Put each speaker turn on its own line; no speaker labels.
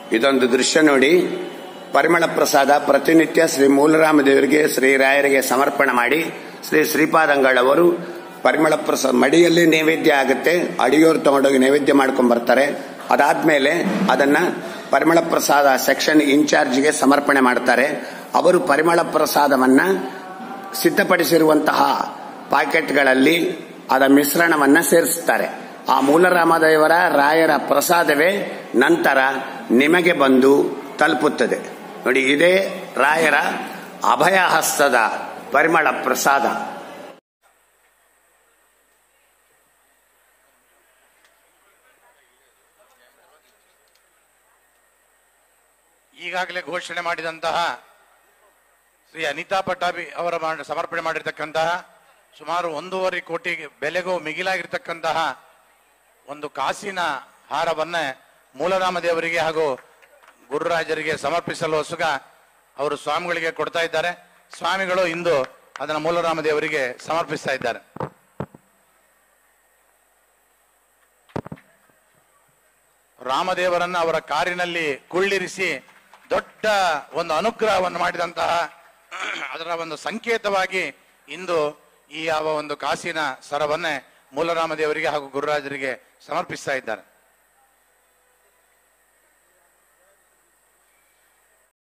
ಇದೊಂದು ದೃಶ್ಯ ನೋಡಿ ಪರಿಮಳ ಪ್ರಸಾದ ಪ್ರತಿನಿತ್ಯ ಶ್ರೀ ಮೂಲರಾಮ ದೇವರಿಗೆ ಶ್ರೀ ರಾಯರಿಗೆ ಸಮರ್ಪಣೆ ಮಾಡಿ ಶ್ರೀ ಶ್ರೀಪಾದಂಗಳವರು ಪರಿಮಳ ಪ್ರಸಾದ ಮಡಿಯಲ್ಲಿ ನೈವೇದ್ಯ ಆಗುತ್ತೆ ಅಡಿಯೋರು ತಗೊಂಡೋಗಿ ನೈವೇದ್ಯ ಮಾಡ್ಕೊಂಡ್ ಬರ್ತಾರೆ ಅದಾದ್ಮೇಲೆ ಅದನ್ನ ಪರಿಮಳ ಪ್ರಸಾದ ಸೆಕ್ಷನ್ ಇನ್ಚಾರ್ಜ್ಗೆ ಸಮರ್ಪಣೆ ಮಾಡ್ತಾರೆ ಅವರು ಪರಿಮಳ ಪ್ರಸಾದವನ್ನ ಸಿದ್ಧಪಡಿಸಿರುವಂತಹ ಪಾಕೆಟ್ಗಳಲ್ಲಿ ಅದ ಮಿಶ್ರಣವನ್ನ ಸೇರಿಸುತ್ತಾರೆ ಆ ಮೂಲರಾಮದೇವರ ರಾಯರ ಪ್ರಸಾದವೇ ನಂತರ ನಿಮಗೆ ಬಂದು ತಲುಪುತ್ತದೆ ನೋಡಿ ಇದೇ ರಾಯರ ಅಭಯ ಹಸ್ತದ ಪರಿಮಳ ಪ್ರಸಾದ
ಈಗಾಗಲೇ ಘೋಷಣೆ ಮಾಡಿದಂತಹ ಶ್ರೀ ಅನಿತಾ ಪಟ್ಟಾಭಿ ಅವರ ಮಾಡ- ಸಮರ್ಪಣೆ ಮಾಡಿರ್ತಕ್ಕಂತಹ ಸುಮಾರು ಒಂದೂವರೆ ಕೋಟಿ ಬೆಲೆಗೂ ಮಿಗಿಲಾಗಿರ್ತಕ್ಕಂತಹ ಒಂದು ಕಾಸಿನ ಹಾರವನ್ನ ಮೂಲರಾಮ ದೇವರಿಗೆ ಹಾಗೂ ಗುರುರಾಜರಿಗೆ ಸಮರ್ಪಿಸಲು ಹೊಸುಗ ಅವರು ಸ್ವಾಮಿಗಳಿಗೆ ಕೊಡ್ತಾ ಇದ್ದಾರೆ ಸ್ವಾಮಿಗಳು ಇಂದು ಅದನ್ನು ಮೂಲರಾಮ ದೇವರಿಗೆ ಸಮರ್ಪಿಸ್ತಾ ಇದ್ದಾರೆ ರಾಮದೇವರನ್ನ ಅವರ ಕಾರಿನಲ್ಲಿ ಕುಳ್ಳಿರಿಸಿ ದೊಡ್ಡ ಒಂದು ಅನುಗ್ರಹವನ್ನು ಮಾಡಿದಂತಹ ಅದರ ಒಂದು ಸಂಕೇತವಾಗಿ ಇಂದು ಈ ಯಾವ ಒಂದು ಕಾಸಿನ ಸರವನ್ನೇ ಮೂಲರಾಮ ದೇವರಿಗೆ ಹಾಗೂ ಗುರುರಾಜರಿಗೆ ಸಮರ್ಪಿಸ್ತಾ ಇದ್ದಾರೆ